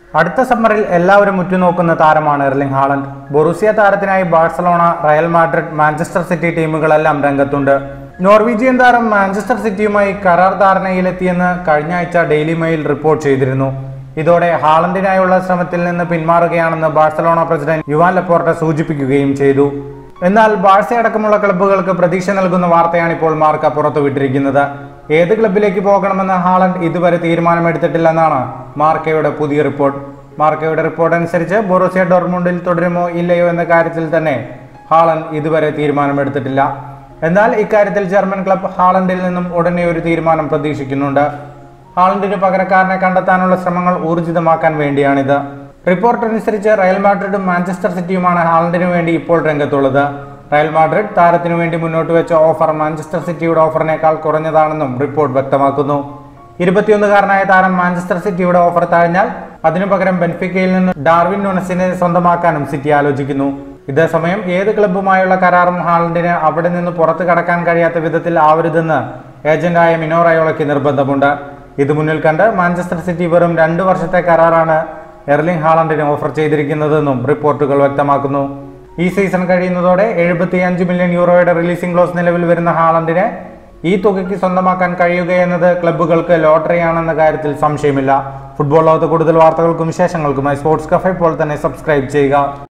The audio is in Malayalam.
അടുത്ത സമ്മറിൽ എല്ലാവരും ഉറ്റുനോക്കുന്ന താരമാണ് എർലിംഗ് ഹാളണ്ട് ബൊറൂസിയ താരത്തിനായി Barcelona Real Madrid Manchester City ടീമുകളെല്ലാം രംഗത്തുണ്ട് നോർവീജിയൻ താരം മാഞ്ചസ്റ്റർ സിറ്റിയുമായി കരാർ ധാരണയിലെത്തിയെന്ന് കഴിഞ്ഞ ആഴ്ച ഡെയിലി മെയിൽ റിപ്പോർട്ട് ചെയ്തിരുന്നു ഇതോടെ ഹാളണ്ടിനായുള്ള ശ്രമത്തിൽ നിന്ന് പിന്മാറുകയാണെന്ന് ബാഴ്സലോണ പ്രസിഡന്റ് യുവാൻ ലപ്പോർട്ട സൂചിപ്പിക്കുകയും ചെയ്തു എന്നാൽ ബാഴ്സ അടക്കമുള്ള ക്ലബ്ബുകൾക്ക് പ്രതീക്ഷ നൽകുന്ന വാർത്തയാണ് ഇപ്പോൾ മാർക്ക പുറത്തുവിട്ടിരിക്കുന്നത് ഏത് ക്ലബിലേക്ക് പോകണമെന്ന് ഹാളണ്ട് ഇതുവരെ തീരുമാനമെടുത്തിട്ടില്ലെന്നാണ് മാർക്കയുടെ പുതിയ റിപ്പോർട്ട് മാർക്കയുടെ റിപ്പോർട്ട് അനുസരിച്ച് ബൊറൂസിയ ഡോർമുണ്ടിൽ തുടരുമോ ഇല്ലയോ എന്ന കാര്യത്തിൽ തന്നെ ഹാളണ്ട് ഇതുവരെ തീരുമാനമെടുത്തിട്ടില്ല എന്നാൽ ഇക്കാര്യത്തിൽ ജർമ്മൻ ക്ലബ് ഹാളണ്ടിൽ നിന്നും ഉടനെ ഒരു തീരുമാനം പ്രതീക്ഷിക്കുന്നുണ്ട് ഹാളണ്ടിന് പകരക്കാരനെ കണ്ടെത്താനുള്ള ശ്രമങ്ങൾ ഊർജിതമാക്കാൻ വേണ്ടിയാണിത് റിപ്പോർട്ട് അനുസരിച്ച് റയൽ മാഡ്രിഡും മാഞ്ചസ്റ്റർ സിറ്റിയുമാണ് ഹാളണ്ടിന് വേണ്ടി ഇപ്പോൾ രംഗത്തുള്ളത് റയൽ മാഡ്രിഡ് താരത്തിനു വേണ്ടി മുന്നോട്ട് വെച്ച ഓഫർ മാഞ്ചസ്റ്റർ സിറ്റിയുടെ ഓഫറിനേക്കാൾ കുറഞ്ഞതാണെന്നും റിപ്പോർട്ട് വ്യക്തമാക്കുന്നു ഇരുപത്തിയൊന്നുകാരനായ താരം മാഞ്ചസ്റ്റർ സിറ്റിയുടെ ഓഫർ താഴ്ന്നാൽ അതിനു പകരം ബെൻഫിക്കയിൽ നിന്ന് ഡാർവിൻ നുണസിനെ സ്വന്തമാക്കാനും സിറ്റി ആലോചിക്കുന്നു ഇതേസമയം ഏത് ക്ലബ്ബുമായുള്ള കരാറും ഹാളണ്ടിന് അവിടെ നിന്ന് പുറത്തു കടക്കാൻ കഴിയാത്ത വിധത്തിൽ ആവരുതെന്ന് ഏജന്റായ മിനോ റയോളയ്ക്ക് നിർബന്ധമുണ്ട് ഇത് മുന്നിൽ കണ്ട് മാഞ്ചസ്റ്റർ സിറ്റി വെറും രണ്ടു വർഷത്തെ കരാറാണ് എർലിംഗ് ഹാളണ്ടിന് ഓഫർ ചെയ്തിരിക്കുന്നതെന്നും റിപ്പോർട്ടുകൾ വ്യക്തമാക്കുന്നു ഈ സീസൺ കഴിയുന്നതോടെ എഴുപത്തിയഞ്ച് മില്യൺ യൂറോയുടെ റിലീസിംഗ് ക്ലോസ് നിലവിൽ വരുന്ന ഹാളണ്ടിനെ ഈ തുകയ്ക്ക് സ്വന്തമാക്കാൻ കഴിയുകയെന്നത് ക്ലബ്ബുകൾക്ക് ലോട്ടറിയാണെന്ന കാര്യത്തിൽ സംശയമില്ല ഫുട്ബോൾ ലോകത്ത് കൂടുതൽ വാർത്തകൾക്കും വിശേഷങ്ങൾക്കുമായി സ്പോർട്സ് കഫേ ഇപ്പോൾ തന്നെ സബ്സ്ക്രൈബ് ചെയ്യുക